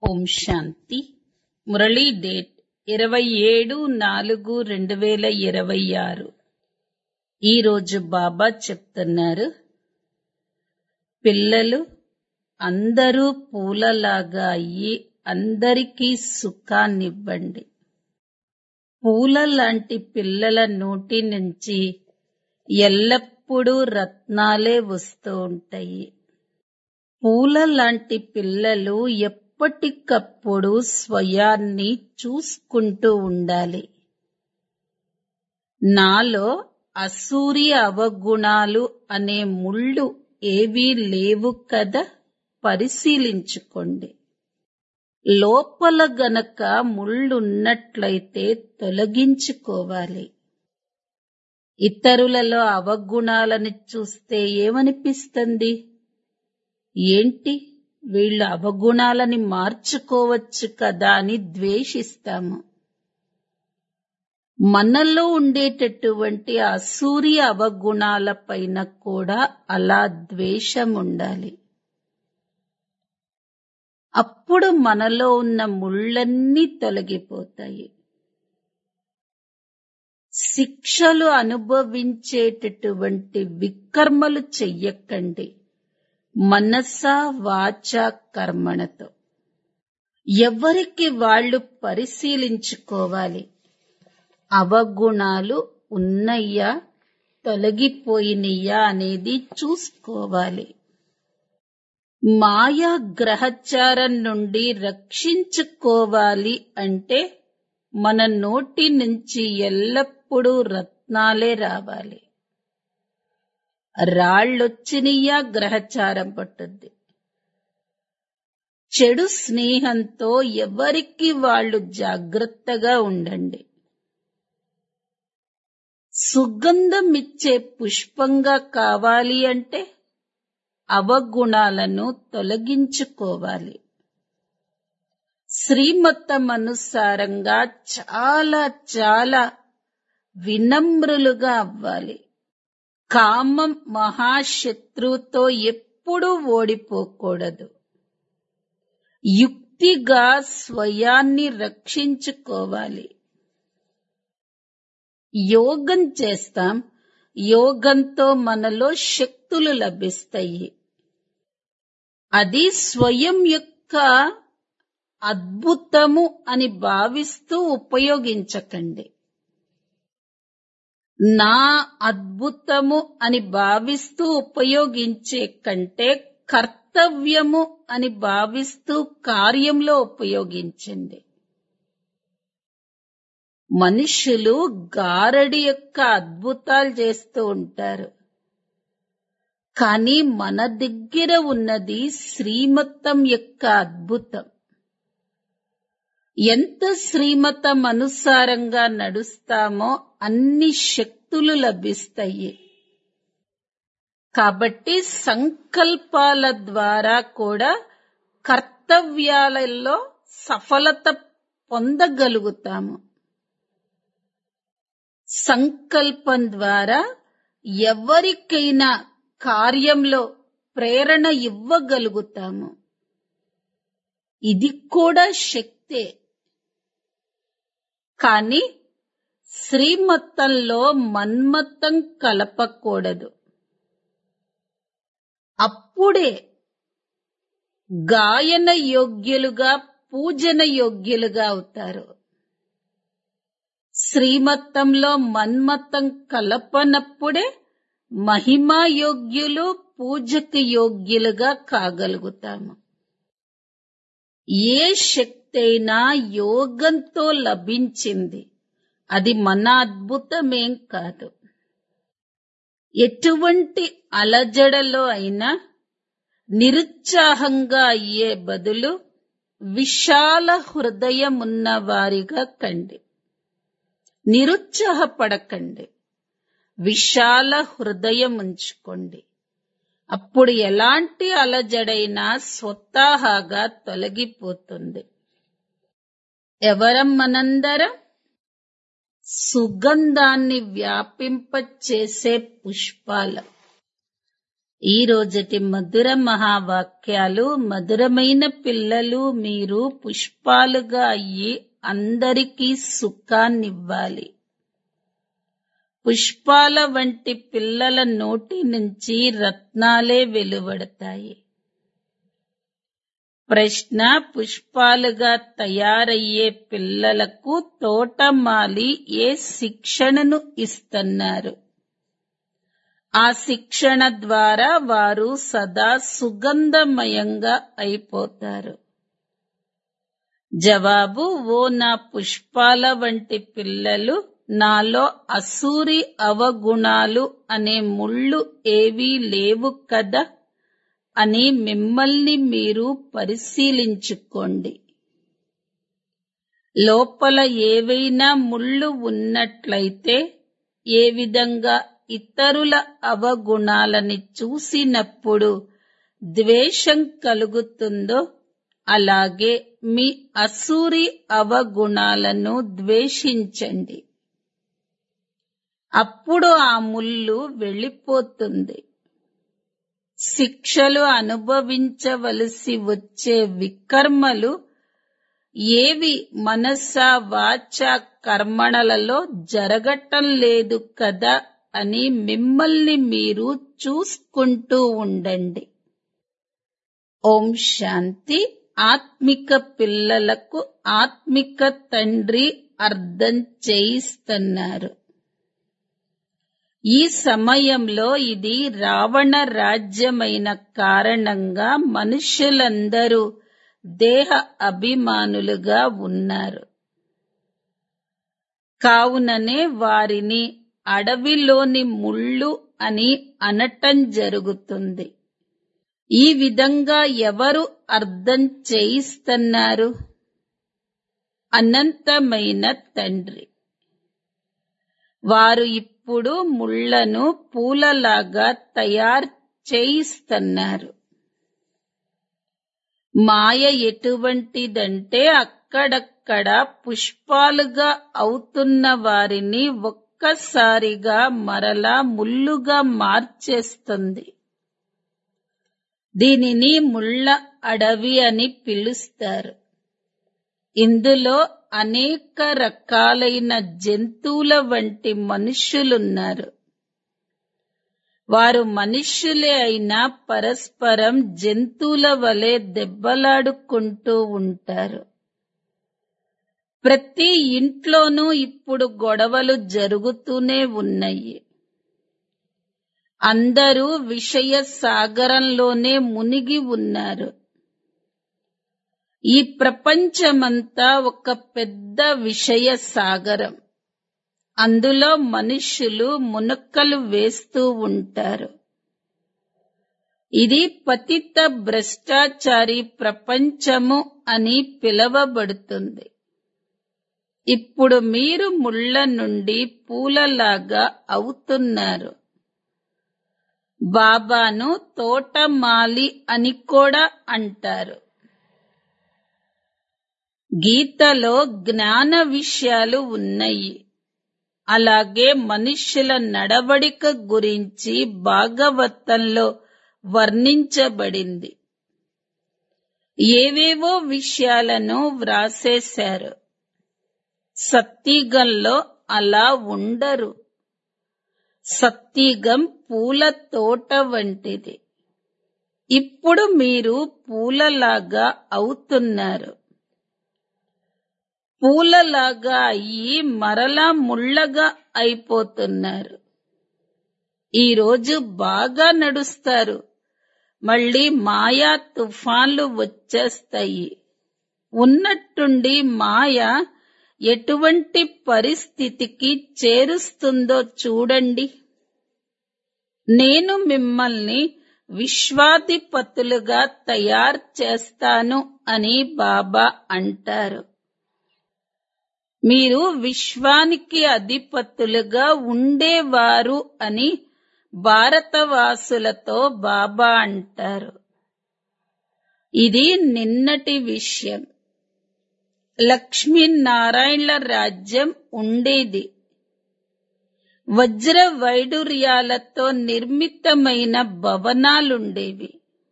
ఓం శాంతి Murali date ఇరవై ఏడు నాలుగు రెండు వేల ఇరవై ఆరు ఈరోజు బాబా చెప్తున్నారు పిల్లలు అందరూ పూలలాగా అయ్యి అందరికీ సుఖాన్నివ్వండి పూల లాంటి పిల్లల నోటి నుంచి ఎల్లప్పుడూ రత్నాలే వస్తూ ఉంటాయి పూల లాంటి పిల్లలు ఎప్పటికప్పుడు స్వయాన్ని చూసుకుంటూ ఉండాలి నాలో అసూరి అవగుణాలు అనే ముళ్ళు ఏవీ లేవు కదా పరిశీలించుకోండి లోపల గనక ముళ్ళున్నట్లయితే తొలగించుకోవాలి ఇతరులలో అవగుణాలని చూస్తే ఏమనిపిస్తుంది ఏంటి వీళ్ళు అవగుణాలని మార్చుకోవచ్చు కదా అని ద్వేషిస్తాము మనలో ఉండేటటువంటి అసూరి అవగుణాల పైన కూడా అలా ద్వేషం ఉండాలి అప్పుడు మనలో ఉన్న ముళ్ళన్నీ తొలగిపోతాయి శిక్షలు అనుభవించేటటువంటి వికర్మలు చెయ్యకండి మనస వాచ కర్మణతో ఎవరికి వాళ్ళు పరిశీలించుకోవాలి అవగుణాలు ఉన్నయ్యా తొలగిపోయినయ్యా అనేది చూసుకోవాలి మాయా గ్రహచారం నుండి రక్షించుకోవాలి అంటే మన నోటి నుంచి ఎల్లప్పుడూ రత్నాలే రావాలి రాళ్ళొచ్చినయ్యా గ్రహచారం పట్టుద్ది చెడు స్నేహంతో ఎవరికి వాళ్ళు జాగ్రత్తగా ఉండండి సుగంధం ఇచ్చే పుష్పంగా కావాలి అంటే అవగుణాలను తొలగించుకోవాలి శ్రీమతం అనుసారంగా చాలా చాలా వినమ్రులుగా అవ్వాలి కామం మహాశత్రువుతో ఎప్పుడూ ఓడిపోకూడదు యుక్తిగా స్వయాన్ని రక్షించుకోవాలి యోగం చేస్తాం యోగంతో మనలో శక్తులు లభిస్తాయి అది స్వయం యొక్క అద్భుతము అని భావిస్తూ ఉపయోగించకండి నా అద్భుతము అని భావిస్తూ ఉపయోగించే కంటే కర్తవ్యము అని భావిస్తూ కార్యంలో ఉపయోగించండి మనుషులు గారడి యొక్క అద్భుతాలు చేస్తూ ఉంటారు కానీ మన దగ్గర ఉన్నది శ్రీమతం యొక్క అద్భుతం ఎంత శ్రీమతం అనుసారంగా నడుస్తామో అన్ని శక్తులు లభిస్తాయి కాబట్టి సంకల్పాల ద్వారా కూడా కర్తవ్యాలలో సఫలత పొందగలుగుతాము సంకల్పం ద్వారా ఎవరికైనా కార్యంలో ప్రేరణ ఇవ్వగలుగుతాము ఇది కూడా శక్తే కానీ శ్రీమతంలో మన్మతం కలపకూడదు అప్పుడే గాయన యోగ్యులుగా పూజన యోగ్యులుగా అవుతారు శ్రీమతంలో మన్మతం కలపనప్పుడే మహిమా యోగ్యులు పూజకి యోగ్యులుగా కాగలుగుతాము ఏ శక్తి అయినా యోగంతో లభించింది అది మన అద్భుతమేం కాదు ఎటువంటి అలజడలో అయినా నిరుత్సాహంగా అయ్యే బదులు విశాల హృదయం ఉన్న వారిగా కండి నిరుత్సాహపడకండి విశాల హృదయం ఉంచుకోండి అప్పుడు ఎలాంటి అలజడైనా స్వతహాగా తొలగిపోతుంది ఎవరం మనందరం సుగంధాన్ని వ్యాపింపచేసే పుష్పాల ఈ రోజటి మధుర మహావాక్యాలు మధురమైన పిల్లలు మీరు పుష్పాలుగా అయ్యి అందరికీ సుఖాన్నివ్వాలి పుష్పాల వంటి పిల్లల నోటి నుంచి రత్నాలే వెలువడతాయి ప్రశ్న పుష్పాలుగా తయారయ్యే పిల్లలకు తోటమాలి ఏ శిక్షణను ఇస్తున్నారు ఆ శిక్షణ ద్వారా వారు సదా సుగంధమయంగా అయిపోతారు జవాబు ఓ నా పుష్పాల వంటి పిల్లలు నాలో అసూరి అవగుణాలు అనే ముళ్ళు ఏవీ లేవు కదా అని మిమ్మల్ని మీరు పరిశీలించుకోండి లోపల ఏవైనా ముళ్ళు ఉన్నట్లయితే ఏ విధంగా ఇతరుల అవగుణాలని చూసినప్పుడు ద్వేషం కలుగుతుందో అలాగే మీ అసూరి అవగుణాలను ద్వేషించండి అప్పుడు ఆ ముళ్ళు వెళ్ళిపోతుంది శిక్షలు అనుభవించవలసి వచ్చే వికర్మలు ఏవి మనస వాచ కర్మణలలో జరగటం లేదు కదా అని మిమ్మల్ని మీరు చూసుకుంటూ ఉండండి ఓం శాంతి ఆత్మిక పిల్లలకు ఆత్మిక తండ్రి అర్థం చేయిస్తున్నారు ఈ సమయంలో ఇది రావణ రాజ్యమైన కారణంగా మనుషులందరూ దేహ అభిమానులుగా ఉన్నారు కావుననే వారిని అడవిలోని ముళ్ళు అని అనటం జరుగుతుంది ఈ విధంగా ఎవరు అర్థం చేయిస్తున్నారు అనంతమైన తండ్రి వారు ఇప్పుడు ముళ్లను పూలలాగా తయారు చేయిస్తున్నారు మాయ ఎటువంటిదంటే అక్కడక్కడ పుష్పాలుగా అవుతున్న వారిని ఒక్కసారిగా మరలా ముల్లుగా మార్చేస్తుంది దీనిని ముళ్ళ అడవి అని పిలుస్తారు ఇందులో అనేక రకాలైన జంతువుల వంటి మనుష్యులున్నారు వారు మనుష్యులే అయినా పరస్పరం జంతువుల వలె దెబ్బలాడుకుంటూ ఉంటారు ప్రతి ఇంట్లోనూ ఇప్పుడు గొడవలు జరుగుతూనే ఉన్నాయి అందరూ విషయ సాగరంలోనే మునిగి ఉన్నారు ఈ ప్రపంచమంతా ఒక పెద్ద విషయ సాగరం అందులో మనుష్యులు మునక్కలు వేస్తూ ఉంటారు ఇది పతిత భ్రష్టాచారి ప్రపంచము అని పిలవబడుతుంది ఇప్పుడు మీరు ముళ్ళ నుండి పూలలాగా అవుతున్నారు బాబాను తోటమాలి అని కూడా అంటారు గీతలో జ్ఞాన విషయాలు ఉన్నాయి అలాగే మనుష్యుల నడవడిక గురించి భాగవతంలో వర్ణించబడింది ఏవేవో విషయాలను వ్రాసేశారు సత్తిగంలో అలా ఉండరు సత్తిగం పూల తోట వంటిది ఇప్పుడు మీరు పూలలాగా అవుతున్నారు పూలలాగా అయ్యి మరలా ముళ్ళగా అయిపోతున్నారు ఈరోజు బాగా నడుస్తారు మళ్ళీ మాయా తుఫాన్లు వచ్చేస్తాయి ఉన్నట్టుండి మాయ ఎటువంటి పరిస్థితికి చేరుస్తుందో చూడండి నేను మిమ్మల్ని విశ్వాధిపతులుగా తయారు చేస్తాను అని బాబా అంటారు మీరు విశ్వానికి అధిపతులుగా ఉండేవారు అని భారతవాసులతో బాబా అంటారు ఇది నిన్నటి విషయం లక్ష్మీనారాయణల రాజ్యం ఉండేది వజ్ర వైడూర్యాలతో నిర్మితమైన భవనాలుండేవి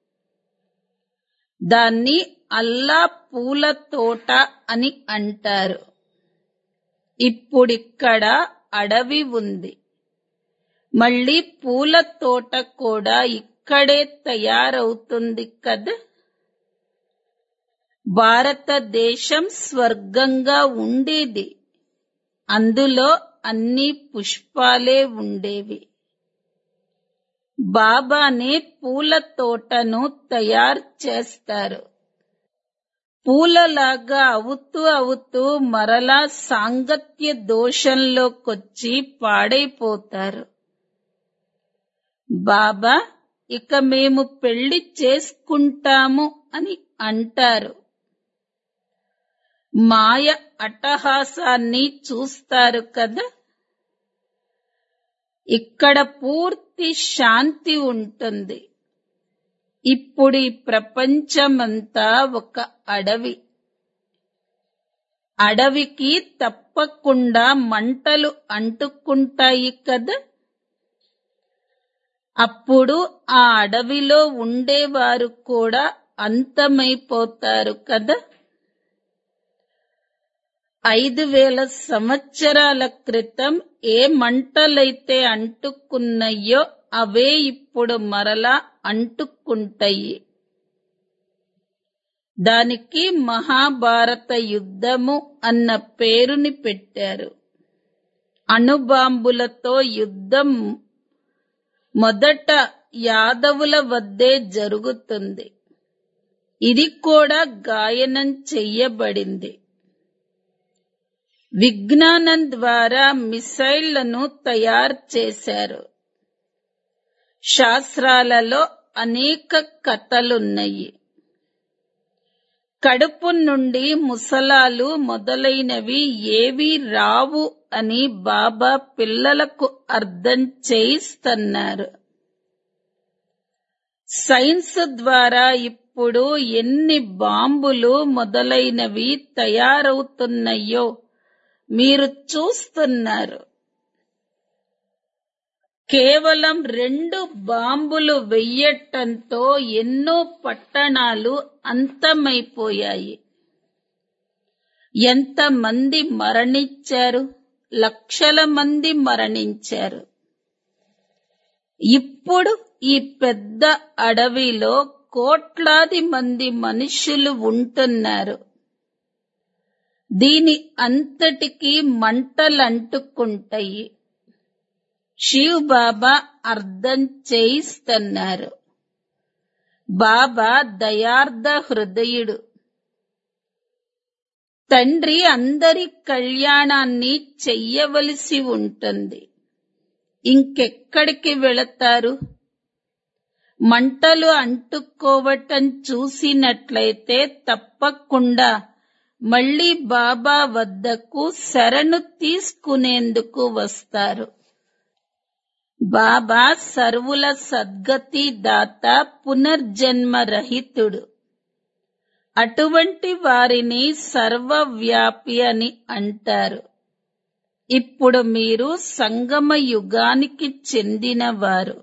దాన్ని అల్లా పూల తోట అని అంటారు ఇప్పుడిక్కడ అడవి ఉంది మళ్ళీ పూల తోట కూడా ఇక్కడే తయారవుతుంది కదా భారతదేశం స్వర్గంగా ఉండేది అందులో అన్ని పుష్పాలే ఉండేవి బాబానే పూల తోటను తయారు చేస్తారు పూలలాగా అవుతూ అవుతూ మరలా సాంగత్య దోషంలోకొచ్చి పాడైపోతారు బాబా ఇక మేము పెళ్లి చేసుకుంటాము అని అంటారు మాయ అట్టహాసాన్ని చూస్తారు కదా ఇక్కడ పూర్తి శాంతి ఉంటుంది ఇప్పుడు ఈ ప్రపంచమంతా ఒక అడవి అడవికి తప్పకుండా మంటలు అంటుకుంటాయి కదా అప్పుడు ఆ అడవిలో ఉండేవారు కూడా అంతమైపోతారు కదా ఐదు వేల సంవత్సరాల క్రితం ఏ మంటలైతే అంటుకున్నాయో అవే ఇప్పుడు మరలా అంటుకుంటాయి దానికి మహాభారత యుద్ధము అన్న పేరుని పెట్టారు అణుబాంబులతో యుద్ధం మొదట యాదవుల వద్దే జరుగుతుంది ఇది కూడా గాయనం చెయ్యబడింది విజ్ఞానం ద్వారా మిసైళ్లను తయారు చేశారు శాస్త్రాలలో అనేక కథలున్నాయి కడుపు నుండి ముసలాలు మొదలైనవి ఏవి రావు అని బాబా పిల్లలకు అర్థం చేయిస్తున్నారు సైన్స్ ద్వారా ఇప్పుడు ఎన్ని బాంబులు మొదలైనవి తయారవుతున్నాయో మీరు చూస్తున్నారు కేవలం రెండు బాంబులు వెయ్యటంతో ఎన్నో పట్టణాలు అంతమైపోయాయి ఎంతమంది మరణించారు లక్షల మంది మరణించారు ఇప్పుడు ఈ పెద్ద అడవిలో కోట్లాది మంది మనుషులు ఉంటున్నారు దీని అంతటికి మంటలంటుకుంటాయి శివ్ బాబా అర్థం చేయిస్తున్నారు బాబా దయార్థ హృదయుడు తండ్రి అందరి కళ్యాణాన్ని చెయ్యవలసి ఉంటుంది ఇంకెక్కడికి వెళతారు మంటలు అంటుకోవటం చూసినట్లయితే తప్పకుండా మళ్ళీ బాబా వద్దకు శరణు తీసుకునేందుకు వస్తారు బాబా సర్వుల సద్గతి దాత పునర్జన్మ రహితుడు అటువంటి వారిని సర్వవ్యాపి అని అంటారు ఇప్పుడు మీరు సంగమ యుగానికి చెందినవారు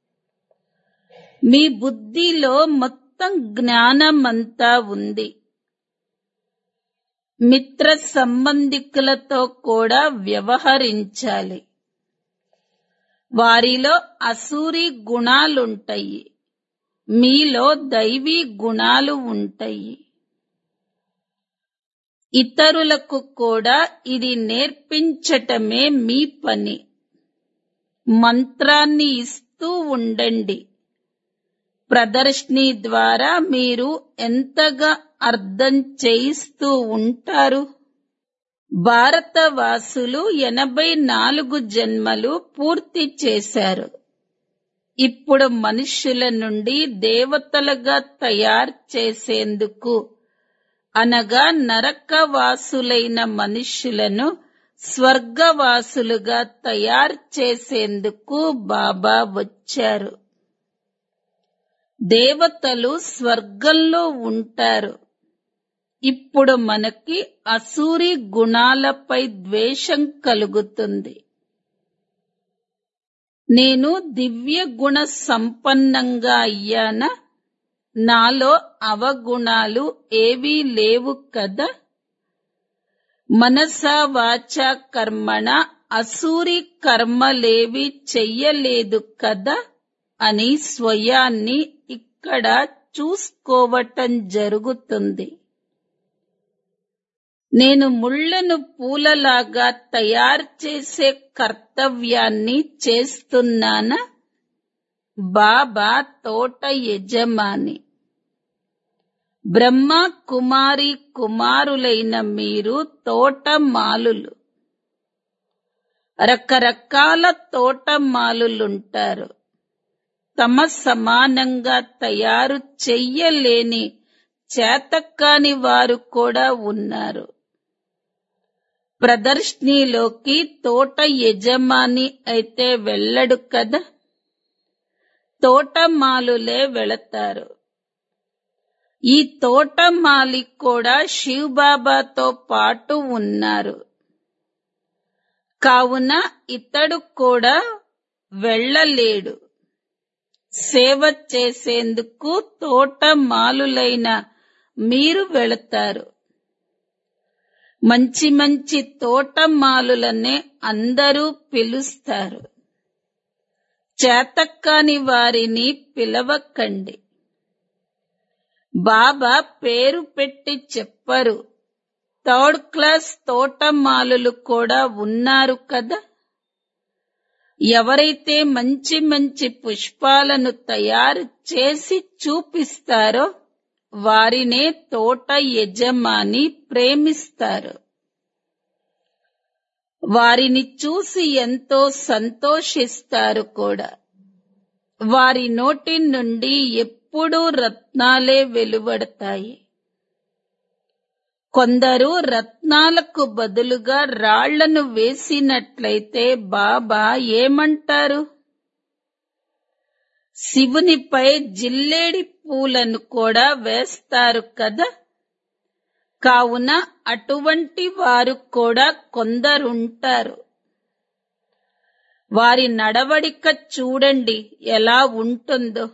మీ బుద్ధిలో మొత్తం జ్ఞానమంతా ఉంది మిత్ర సంబంధికులతో కూడా వ్యవహరించాలి వారిలో అసూరి గుణాలుంటాయి మీలో దైవీ గుణాలు ఉంటాయి ఇతరులకు కూడా ఇది నేర్పించటమే మీ పని మంత్రాన్ని ఇస్తూ ఉండండి ప్రదర్శిని ద్వారా మీరు ఎంతగా అర్థం చేయిస్తూ ఉంటారు భారతవాసులు ఎనభై నాలుగు జన్మలు పూర్తి చేశారు ఇప్పుడు మనుష్యుల నుండి దేవతలుగా తయారు చేసేందుకు అనగా నరకవాసులైన మనుష్యులను స్వర్గవాసులుగా తయారు చేసేందుకు బాబా వచ్చారు దేవతలు స్వర్గంలో ఉంటారు ఇప్పుడు మనకి అసూరి గుణాలపై ద్వేషం కలుగుతుంది నేను దివ్య గుణ సంపన్నంగా అయ్యానా నాలో అవగుణాలు ఏవీ లేవు కదా మనస వాచ కర్మణ అసూరి కర్మలేవి చెయ్యలేదు కదా అని స్వయాన్ని ఇక్కడ చూసుకోవటం జరుగుతుంది నేను ముళ్ళను పూలలాగా తయారు చేసే కర్తవ్యాన్ని చేస్తున్నానా బాబా తోట యజమాని బ్రహ్మ కుమారి కుమారులైన మీరు తోటమాలులు రకరకాల తోటమాలులుంటారు తమ సమానంగా తయారు చెయ్యలేని చేతకాని వారు కూడా ఉన్నారు ప్రదర్శనలోకి తోట యజమాని అయితే వెళ్ళడు కదా తోటమాలులే వెళతారు ఈ తోటమాలి కూడా శివబాబాతో పాటు ఉన్నారు కావున ఇతడు కూడా వెళ్ళలేడు సేవ చేసేందుకు తోటమాలులైన మీరు వెళతారు మంచి మంచి తోటమాలులనే అందరూ పిలుస్తారు చేతక్కాని వారిని పిలవకండి బాబా పేరు పెట్టి చెప్పరు థర్డ్ క్లాస్ తోటమాలులు కూడా ఉన్నారు కదా ఎవరైతే మంచి మంచి పుష్పాలను తయారు చేసి చూపిస్తారో వారినే తోట యజమాని ప్రేమిస్తారు వారిని చూసి ఎంతో సంతోషిస్తారు కూడా వారి నోటి నుండి ఎప్పుడూ రత్నాలే వెలువడతాయి కొందరు రత్నాలకు బదులుగా రాళ్లను వేసినట్లయితే బాబా ఏమంటారు శివునిపై జిల్లేడి పూలను కూడా వేస్తారు కదా కావున అటువంటి వారు కూడా కొందరుంటారు వారి నడవడిక చూడండి ఎలా ఉంటుందో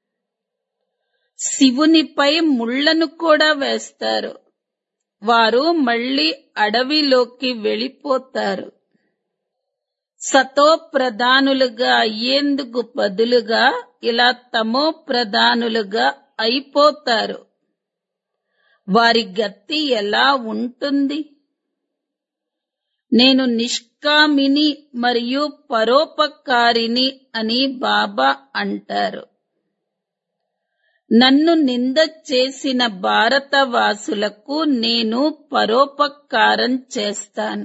శివునిపై ముళ్లను కూడా వేస్తారు వారు మళ్ళీ అడవిలోకి వెళ్ళిపోతారు సతో ప్రధానులుగా అయ్యేందుకు బదులుగా ఇలా తమో ప్రధానులుగా అయిపోతారు వారి గతి ఎలా ఉంటుంది నేను నిష్కామిని మరియు పరోపకారిని అని బాబా అంటారు నన్ను నింద చేసిన భారతవాసులకు నేను పరోపకారం చేస్తాను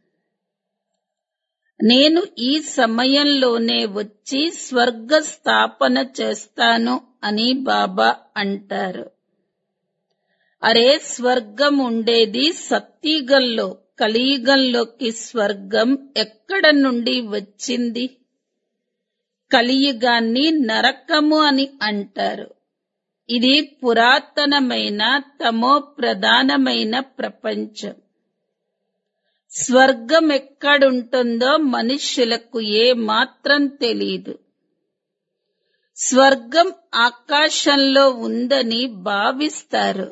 నేను ఈ సమయంలోనే వచ్చి స్వర్గ స్థాపన చేస్తాను అని బాబా అంటారు అరే స్వర్గం ఉండేది సత్యుగంలో కలియుగంలోకి స్వర్గం ఎక్కడ నుండి వచ్చింది కలియుగాన్ని నరకము అని అంటారు ఇది పురాతనమైన తమో ప్రధానమైన ప్రపంచం స్వర్గం ఎక్కడుంటుందో మనుష్యులకు ఏ మాత్రం తెలీదు స్వర్గం ఆకాశంలో ఉందని భావిస్తారు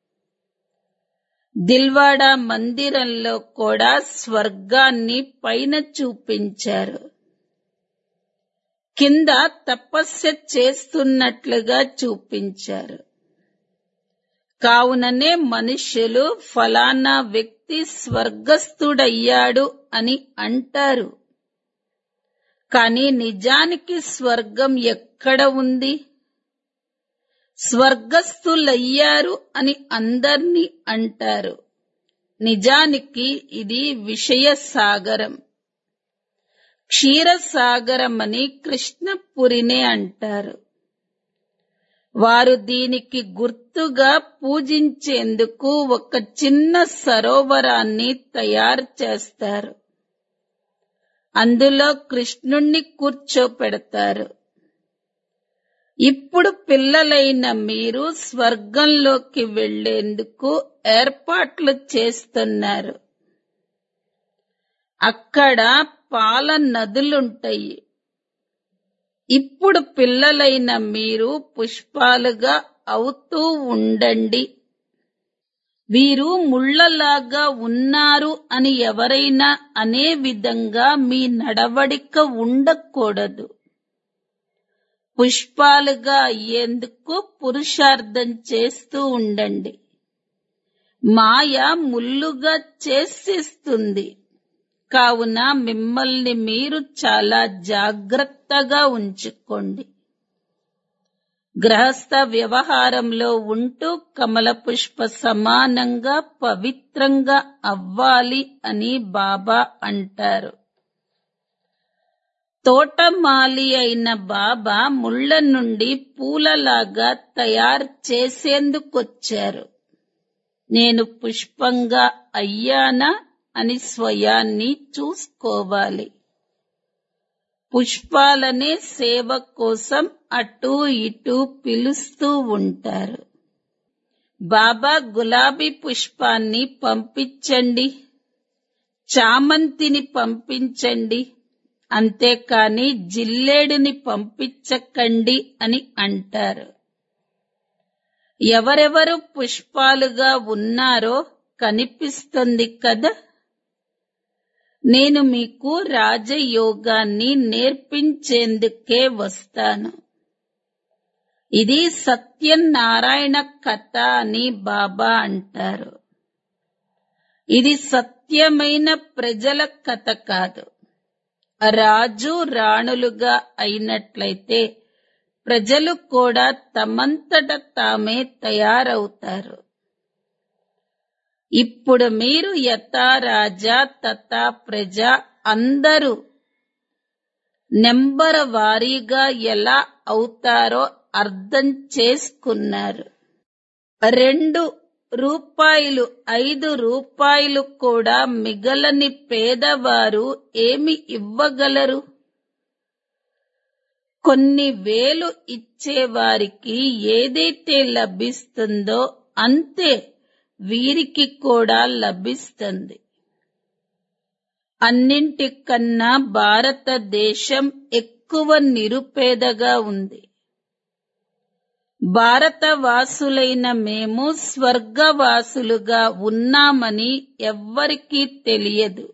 దిల్వాడా మందిరంలో కూడా స్వర్గాన్ని పైన చూపించారు కింద తపస్య చేస్తున్నట్లుగా చూపించారు కావుననే మనుష్యులు ఫలానా వ్యక్తి స్వర్గస్థుడయ్యాడు అని అంటారు కానీ నిజానికి స్వర్గం ఎక్కడ ఉంది స్వర్గస్థులయ్యారు అని అందర్నీ అంటారు నిజానికి ఇది విషయ సాగరం క్షీరసాగరం అని కృష్ణపురినే అంటారు వారు దీనికి గుర్తుగా పూజించేందుకు ఒక చిన్న సరోవరాన్ని తయారు చేస్తారు అందులో కృష్ణుణ్ణి కూర్చోపెడతారు ఇప్పుడు పిల్లలైన మీరు స్వర్గంలోకి వెళ్లేందుకు ఏర్పాట్లు చేస్తున్నారు అక్కడ పాల నదులుంటాయి ఇప్పుడు పిల్లలైన మీరు పుష్పాలుగా అవుతూ ఉండండి వీరు ముళ్ళలాగా ఉన్నారు అని ఎవరైనా అనే విధంగా మీ నడవడిక ఉండకూడదు పుష్పాలుగా అయ్యేందుకు పురుషార్థం చేస్తూ ఉండండి మాయ ముల్లుగా చేసేస్తుంది కావున మిమ్మల్ని మీరు చాలా జాగ్రత్తగా ఉంచుకోండి గ్రహస్థ వ్యవహారంలో ఉంటూ కమల పుష్ప సమానంగా పవిత్రంగా అవ్వాలి అని బాబా అంటారు తోటమాలి అయిన బాబా ముళ్ళ నుండి పూలలాగా తయారు చేసేందుకొచ్చారు నేను పుష్పంగా అయ్యానా అని స్వయాన్ని చూసుకోవాలి పుష్పాలనే సేవ కోసం అటు ఇటు పిలుస్తూ ఉంటారు బాబా గులాబీ పుష్పాన్ని పంపించండి చామంతిని పంపించండి అంతేకాని జిల్లేడుని పంపించకండి అని అంటారు ఎవరెవరు పుష్పాలుగా ఉన్నారో కనిపిస్తుంది కదా నేను మీకు రాజయోగాన్ని నేర్పించేందుకే వస్తాను ఇది సత్యనారాయణ కథ అని బాబా అంటారు ఇది సత్యమైన ప్రజల కథ కాదు రాజు రాణులుగా అయినట్లయితే ప్రజలు కూడా తమంతట తామే తయారవుతారు ఇప్పుడు మీరు యథా రాజా తథా ప్రజ అందరూ నెంబర్ వారీగా ఎలా అవుతారో అర్థం చేసుకున్నారు రెండు రూపాయలు ఐదు రూపాయలు కూడా మిగలని పేదవారు ఏమి ఇవ్వగలరు కొన్ని వేలు ఇచ్చేవారికి ఏదైతే లభిస్తుందో అంతే వీరికి కూడా లభిస్తుంది అన్నింటికన్నా భారతదేశం ఎక్కువ నిరుపేదగా ఉంది భారతవాసులైన మేము స్వర్గవాసులుగా ఉన్నామని ఎవ్వరికీ తెలియదు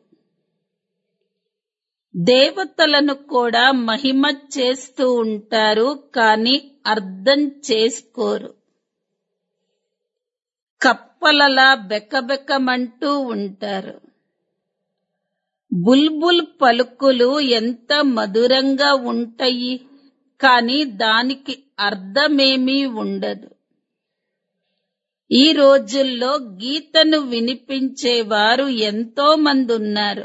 దేవతలను కూడా మహిమ చేస్తూ ఉంటారు కానీ అర్థం చేసుకోరు కప్పలలా బెకబెకమంటూ ఉంటారు బుల్బుల్ పలుకులు ఎంత మధురంగా ఉంటాయి కానీ దానికి అర్థమేమీ ఉండదు ఈ రోజుల్లో గీతను వినిపించేవారు ఎంతో మంది ఉన్నారు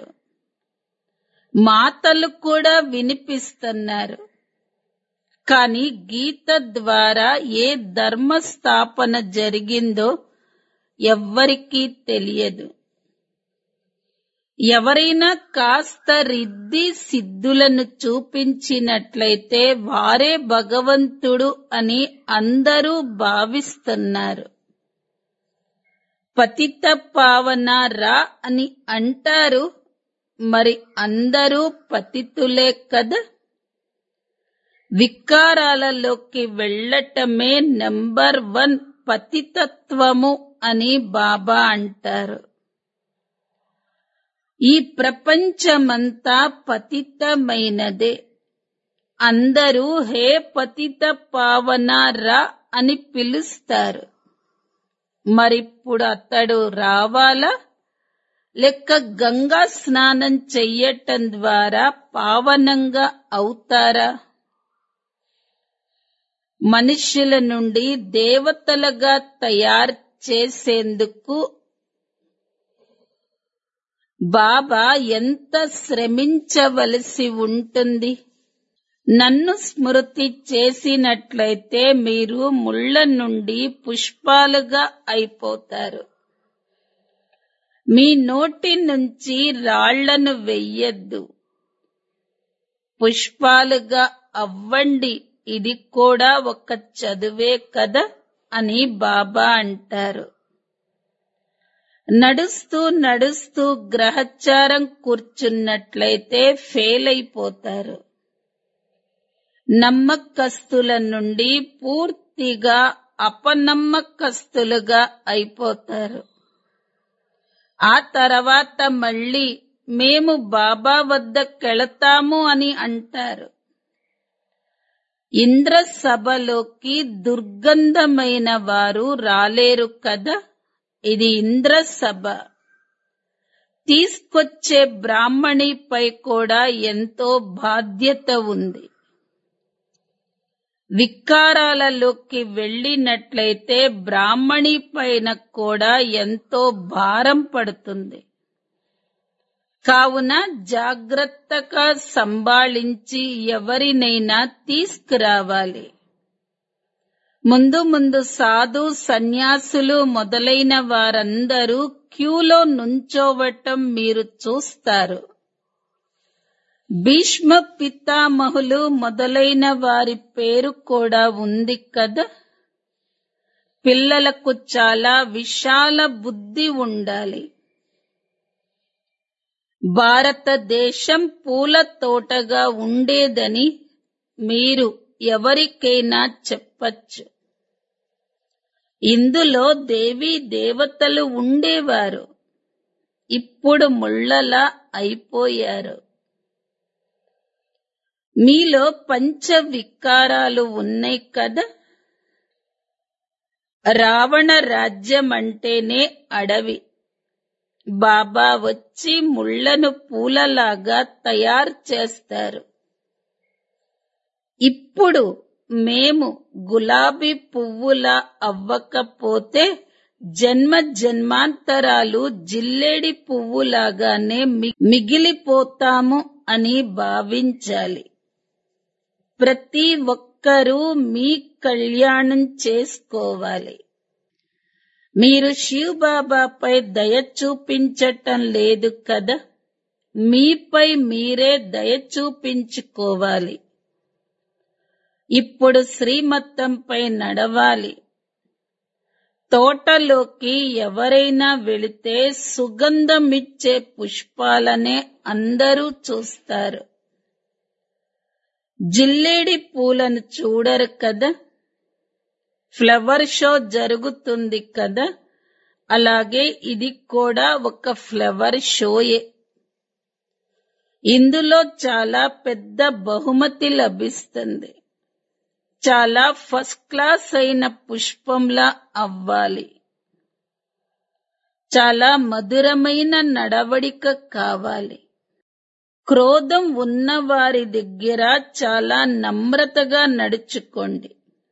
మాటలు కూడా వినిపిస్తున్నారు కానీ గీత ద్వారా ఏ ధర్మ స్థాపన జరిగిందో ఎవ్వరికీ తెలియదు ఎవరైనా కాస్త రిద్ది సిద్ధులను చూపించినట్లయితే వారే భగవంతుడు అని అందరూ భావిస్తున్నారు పతిత పావన రా అని అంటారు మరి అందరూ పతితులే కదా వికారాలలోకి వెళ్ళటమే నెంబర్ వన్ పతితత్వము అని బాబా అంటారు ఈ ప్రపంచమంతా పతితమైనదే అందరూ హే పతిత పావన రా అని పిలుస్తారు మరిప్పుడు అతడు రావాలా లెక్క గంగా స్నానం చెయ్యటం ద్వారా పావనంగా అవుతారా మనుష్యుల నుండి దేవతలుగా తయారు చేసేందుకు బాబా ఎంత శ్రమించవలసి ఉంటుంది నన్ను స్మృతి చేసినట్లయితే మీరు ముళ్ళ నుండి పుష్పాలుగా అయిపోతారు మీ నోటి నుంచి రాళ్లను వెయ్యొద్దు పుష్పాలుగా అవ్వండి ఇది కూడా ఒక చదువే కదా అని బాబా అంటారు నడుస్తూ నడుస్తూ గ్రహచారం కూర్చున్నట్లయితే ఫెయిల్ అయిపోతారు నమ్మకస్తుల నుండి పూర్తిగా అపనమ్మకస్తులుగా అయిపోతారు ఆ తర్వాత మళ్ళీ మేము బాబా వద్దకెళతాము అని అంటారు ఇంద్ర సభలోకి దుర్గంధమైన వారు రాలేరు కదా ఇది ఇంద్ర సభ తీసుకొచ్చే బ్రాహ్మణిపై కూడా ఎంతో బాధ్యత ఉంది వికారాలలోకి వెళ్ళినట్లయితే బ్రాహ్మణి పైన కూడా ఎంతో భారం పడుతుంది కావున జాగ్రత్తగా సంభాళించి ఎవరినైనా తీసుకురావాలి ముందు ముందు సాధు సన్యాసులు మొదలైన వారందరూ క్యూలో నుంచోవటం మీరు చూస్తారు భీష్మ పితామహులు మొదలైన వారి పేరు కూడా ఉంది కదా పిల్లలకు చాలా విశాల బుద్ధి ఉండాలి భారతదేశం పూల తోటగా ఉండేదని మీరు ఎవరికైనా చెప్పచ్చు ఇందులో దేవీ దేవతలు ఉండేవారు ఇప్పుడు ముళ్ళలా అయిపోయారు మీలో పంచ వికారాలు ఉన్నాయి కదా రావణ రాజ్యం అంటేనే అడవి బాబా వచ్చి ముళ్లను పూలలాగా తయారు చేస్తారు ఇప్పుడు మేము గులాబీ పువ్వులా అవ్వకపోతే జన్మ జన్మాంతరాలు జిల్లేడి పువ్వులాగానే మి- మిగిలిపోతాము అని భావించాలి ప్రతి ఒక్కరూ మీ కళ్యాణం చేసుకోవాలి మీరు శివ్ బాబాపై దయ చూపించటం లేదు కదా మీపై మీరే దయ చూపించుకోవాలి ఇప్పుడు శ్రీమత్తంపై నడవాలి తోటలోకి ఎవరైనా వెళితే సుగంధమిచ్చే పుష్పాలనే అందరూ చూస్తారు జిల్లేడి పూలను చూడరు కదా ఫ్లవర్ షో జరుగుతుంది కదా అలాగే ఇది కూడా ఒక ఫ్లవర్ షోయే ఇందులో చాలా పెద్ద బహుమతి లభిస్తుంది చాలా ఫస్ట్ క్లాస్ అయిన పుష్పంలా అవ్వాలి చాలా మధురమైన నడవడిక కావాలి క్రోధం ఉన్న వారి దగ్గర చాలా నమ్రతగా నడుచుకోండి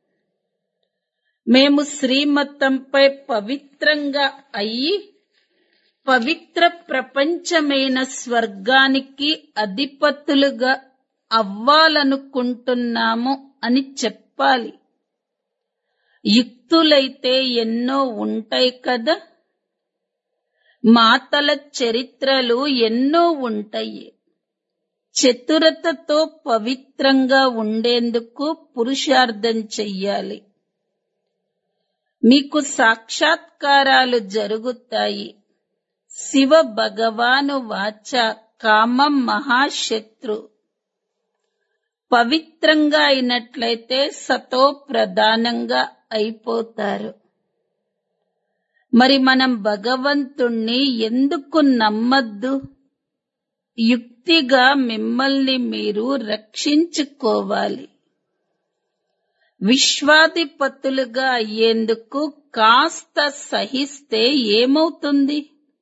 మేము శ్రీమతంపై పవిత్రంగా అయ్యి పవిత్ర ప్రపంచమైన స్వర్గానికి అధిపతులుగా అవ్వాలనుకుంటున్నాము అని చెప్పాలి యుక్తులైతే ఎన్నో ఉంటాయి కదా మాతల చరిత్రలు ఎన్నో ఉంటాయి చతురతతో పవిత్రంగా ఉండేందుకు పురుషార్థం చెయ్యాలి మీకు సాక్షాత్కారాలు జరుగుతాయి శివ భగవాను వాచ కామం మహాశత్రు పవిత్రంగా అయినట్లయితే సతో ప్రధానంగా అయిపోతారు మరి మనం భగవంతుణ్ణి ఎందుకు నమ్మద్దు యుక్తిగా మిమ్మల్ని మీరు రక్షించుకోవాలి విశ్వాధిపతులుగా అయ్యేందుకు కాస్త సహిస్తే ఏమవుతుంది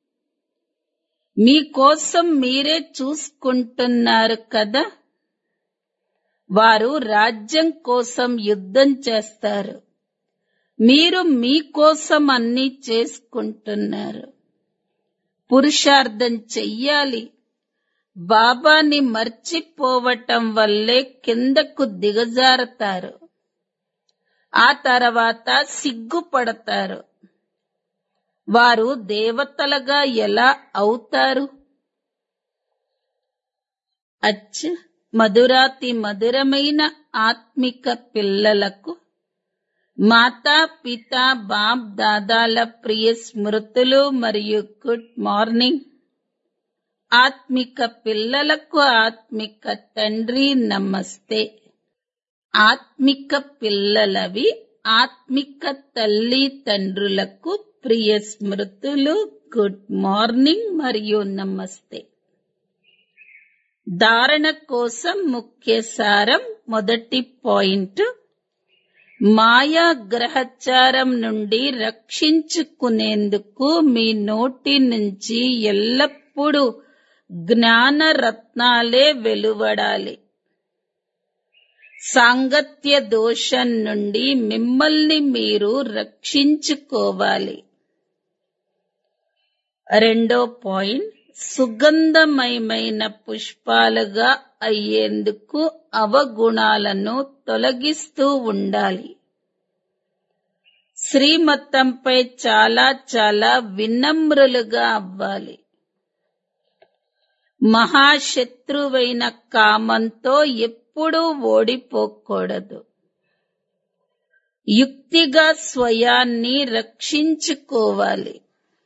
మీకోసం మీరే చూసుకుంటున్నారు కదా వారు రాజ్యం కోసం యుద్ధం చేస్తారు మీరు మీకోసం అన్ని చేసుకుంటున్నారు పురుషార్థం చెయ్యాలి బాబాని మర్చిపోవటం వల్లే కిందకు దిగజారతారు ఆ తర్వాత సిగ్గుపడతారు వారు దేవతలుగా ఎలా అవుతారు అచ్చ మధురాతి మధురమైన ఆత్మిక పిల్లలకు మాతా పిత బాప్ దాదాల ప్రియ స్మృతులు మరియు గుడ్ మార్నింగ్ ఆత్మిక పిల్లలకు ఆత్మిక తండ్రి నమస్తే ఆత్మిక పిల్లలవి ఆత్మిక తల్లి తండ్రులకు ప్రియ స్మృతులు గుడ్ మార్నింగ్ మరియు నమస్తే ధారణ కోసం ముఖ్య సారం మొదటి పాయింట్ మాయా గ్రహచారం నుండి రక్షించుకునేందుకు మీ నోటి నుంచి ఎల్లప్పుడూ జ్ఞాన రత్నాలే వెలువడాలి సాంగత్య దోషం నుండి మిమ్మల్ని మీరు రక్షించుకోవాలి రెండో పాయింట్ సుగంధమయమైన పుష్పాలుగా అయ్యేందుకు అవగుణాలను తొలగిస్తూ ఉండాలి శ్రీమతంపై చాలా చాలా వినమ్రులుగా అవ్వాలి మహాశత్రువైన కామంతో ఎప్పుడూ ఓడిపోకూడదు యుక్తిగా స్వయాన్ని రక్షించుకోవాలి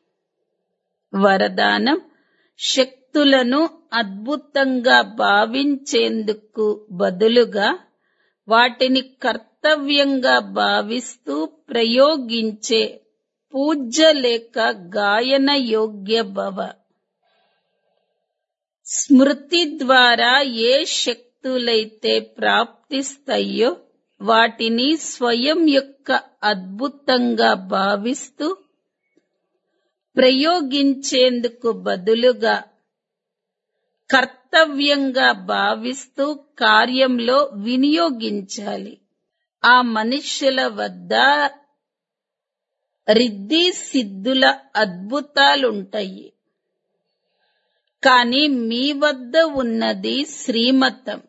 వరదానం శక్తులను అద్భుతంగా భావించేందుకు బదులుగా వాటిని కర్తవ్యంగా భావిస్తూ ప్రయోగించే పూజ్య లేక గాయన యోగ్య భవ స్మృతి ద్వారా ఏ శక్తులైతే ప్రాప్తిస్తాయో వాటిని స్వయం యొక్క అద్భుతంగా భావిస్తూ ప్రయోగించేందుకు బదులుగా కర్తవ్యంగా భావిస్తూ కార్యంలో వినియోగించాలి ఆ మనుష్యుల వద్ద రిద్ది సిద్ధుల అద్భుతాలుంటాయి కానీ మీ వద్ద ఉన్నది శ్రీమతం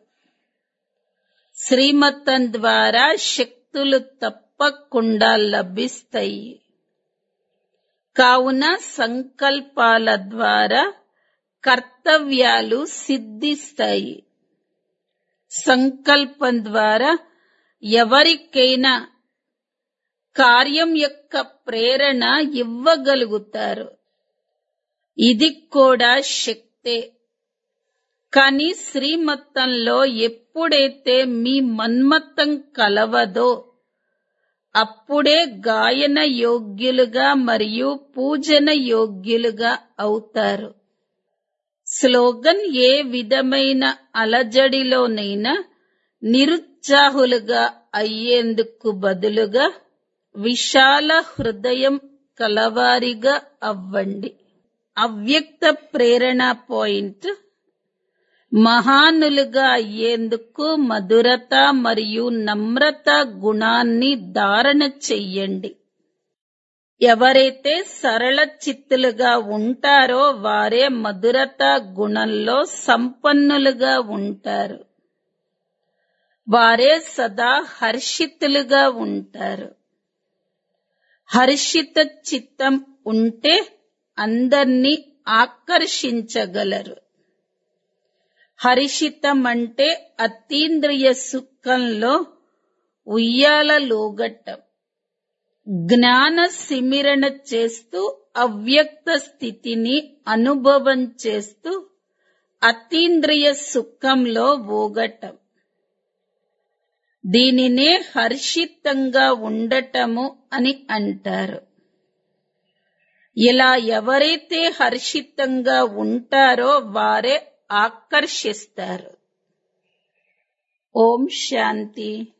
శ్రీమతం ద్వారా శక్తులు తప్పకుండా లభిస్తాయి కావున సంకల్పాల ద్వారా కర్తవ్యాలు సిద్ధిస్తాయి సంకల్పం ద్వారా ఎవరికైనా కార్యం యొక్క ప్రేరణ ఇవ్వగలుగుతారు ఇది కూడా శక్తే కానీ శ్రీమత్తంలో ఎప్పుడైతే మీ మన్మత్తం కలవదో అప్పుడే గాయన యోగ్యులుగా మరియు పూజన యోగ్యులుగా అవుతారు స్లోగన్ ఏ విధమైన అలజడిలోనైనా నిరుత్సాహులుగా అయ్యేందుకు బదులుగా విశాల హృదయం కలవారిగా అవ్వండి అవ్యక్త ప్రేరణ పాయింట్ మహానులుగా అయ్యేందుకు మధురత మరియు నమ్రత గుణాన్ని ధారణ చెయ్యండి ఎవరైతే సరళ చిత్తులుగా ఉంటారో వారే మధురత గుణంలో సంపన్నులుగా ఉంటారు వారే సదా హర్షితులుగా ఉంటారు హర్షిత చిత్తం ఉంటే అందర్నీ ఆకర్షించగలరు హర్షితం అంటే అతీంద్రియ సుఖంలో ఉయ్యాలలోగటం జ్ఞాన సిమిరణ చేస్తూ అవ్యక్త స్థితిని అనుభవం చేస్తూ అతీంద్రియ సుఖంలో ఊగటం దీనినే హర్షితంగా ఉండటము అని అంటారు ఇలా ఎవరైతే హర్షితంగా ఉంటారో వారే ఆకర్షిస్తారు ఓం శాంతి